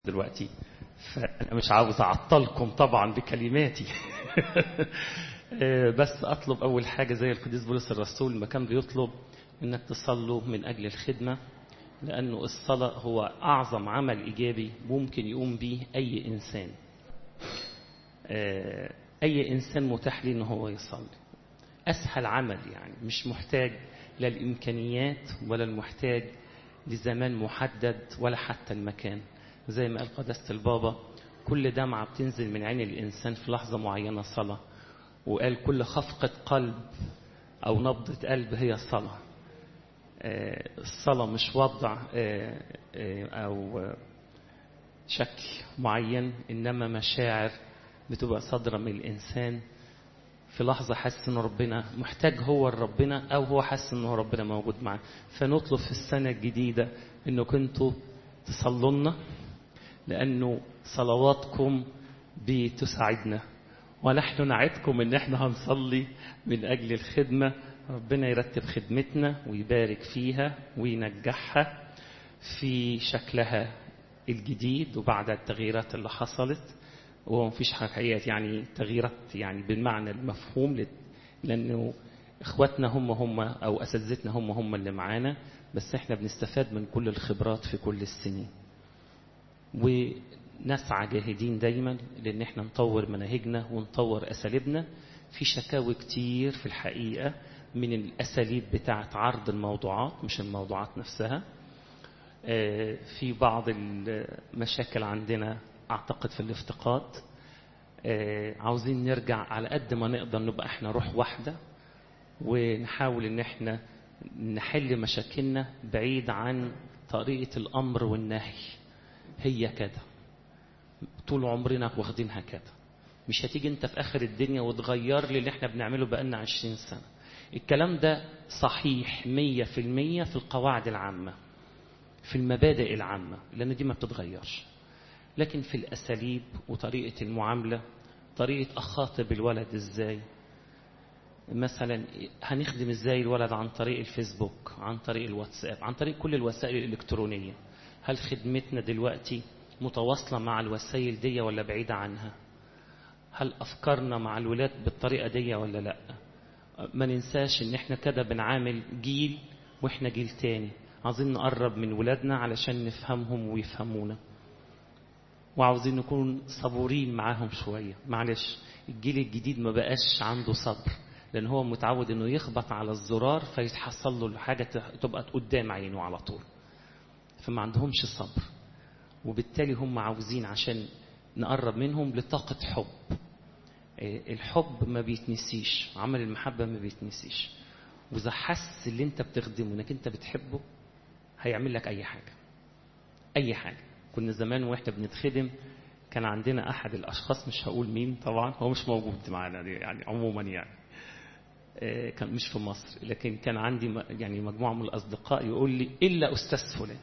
دلوقتي فأنا مش عاوز أعطلكم طبعا بكلماتي بس أطلب أول حاجة زي القديس بولس الرسول ما كان بيطلب إنك تصلوا من أجل الخدمة لأنه الصلاة هو أعظم عمل إيجابي ممكن يقوم به أي إنسان أي إنسان متاح ليه إن هو يصلي أسهل عمل يعني مش محتاج لا الإمكانيات ولا المحتاج لزمان محدد ولا حتى المكان زي ما قال قداسة البابا كل دمعة بتنزل من عين الإنسان في لحظة معينة صلاة وقال كل خفقة قلب أو نبضة قلب هي صلاة الصلاة مش وضع أو شكل معين إنما مشاعر بتبقى صادرة من الإنسان في لحظة حاسس إن ربنا محتاج هو لربنا أو هو حاسس إن هو ربنا موجود معاه فنطلب في السنة الجديدة إنه كنتوا تصلوا لنا لأنه صلواتكم بتساعدنا ونحن نعدكم إن إحنا هنصلي من أجل الخدمة ربنا يرتب خدمتنا ويبارك فيها وينجحها في شكلها الجديد وبعد التغييرات اللي حصلت وهو مفيش حقيقة يعني تغييرات يعني بالمعنى المفهوم لأنه إخواتنا هم هم أو أساتذتنا هم هم اللي معانا بس إحنا بنستفاد من كل الخبرات في كل السنين ونسعى جاهدين دايما لأن إحنا نطور مناهجنا ونطور أساليبنا في شكاوي كتير في الحقيقة من الأساليب بتاعة عرض الموضوعات مش الموضوعات نفسها في بعض المشاكل عندنا أعتقد في الافتقاد عاوزين نرجع على قد ما نقدر نبقى احنا روح واحدة ونحاول ان احنا نحل مشاكلنا بعيد عن طريقة الأمر والنهي هي كده طول عمرنا واخدينها كده مش هتيجي انت في آخر الدنيا وتغير لي اللي احنا بنعمله بقالنا عشرين سنة الكلام ده صحيح مية في المية في القواعد العامة في المبادئ العامة لأن دي ما بتتغيرش لكن في الأساليب وطريقة المعاملة طريقة أخاطب الولد إزاي مثلا هنخدم إزاي الولد عن طريق الفيسبوك عن طريق الواتساب عن طريق كل الوسائل الإلكترونية هل خدمتنا دلوقتي متواصلة مع الوسائل دي ولا بعيدة عنها هل أفكارنا مع الولاد بالطريقة دي ولا لا ما ننساش ان احنا كده بنعامل جيل واحنا جيل تاني عايزين نقرب من ولادنا علشان نفهمهم ويفهمونا وعاوزين نكون صبورين معاهم شوية معلش الجيل الجديد ما بقاش عنده صبر لأن هو متعود إنه يخبط على الزرار فيتحصل له الحاجة تبقى قدام عينه على طول فما عندهمش صبر وبالتالي هم عاوزين عشان نقرب منهم لطاقة حب الحب ما بيتنسيش عمل المحبة ما بيتنسيش وإذا حس اللي أنت بتخدمه إنك أنت بتحبه هيعمل لك أي حاجة أي حاجة كنا زمان واحنا بنتخدم كان عندنا احد الاشخاص مش هقول مين طبعا هو مش موجود معانا يعني عموما يعني كان مش في مصر لكن كان عندي يعني مجموعه من الاصدقاء يقول لي الا استاذ فلان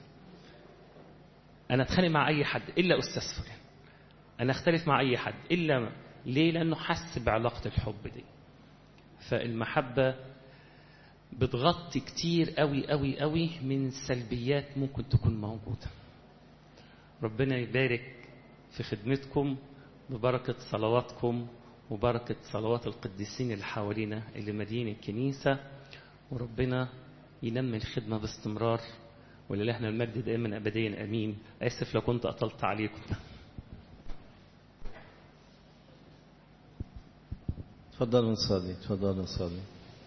انا اتخانق مع اي حد الا استاذ فلان انا اختلف مع اي حد الا ليه لانه حس بعلاقه الحب دي فالمحبه بتغطي كتير قوي قوي قوي من سلبيات ممكن تكون موجوده ربنا يبارك في خدمتكم ببركة صلواتكم وبركة صلوات القديسين اللي حوالينا اللي مدين الكنيسة وربنا ينمي الخدمة باستمرار ولله المجد دائما أبديا أمين آسف لو كنت أطلت عليكم تفضل نصلي تفضل نصلي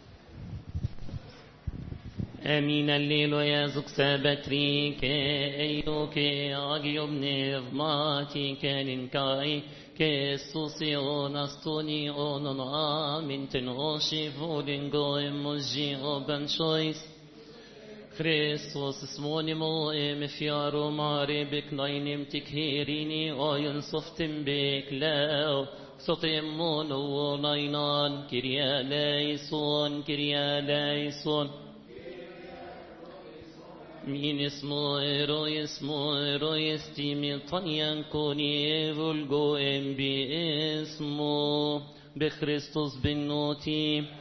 Amin alleluia zuksabatri ke eyo ke agio pneumati ke linkai ke susi on astoni on on amin ten oshi vodin goem moji oban chois Christos smonimo em fiaro mare bek nainim tikherini oyun softim bek lao sotim mono nainan kirya laison kirya laison Min اسمه روي اسمه روي استيمي طنيا كوني فولجو ام باسمه بخريستوس بالنوتي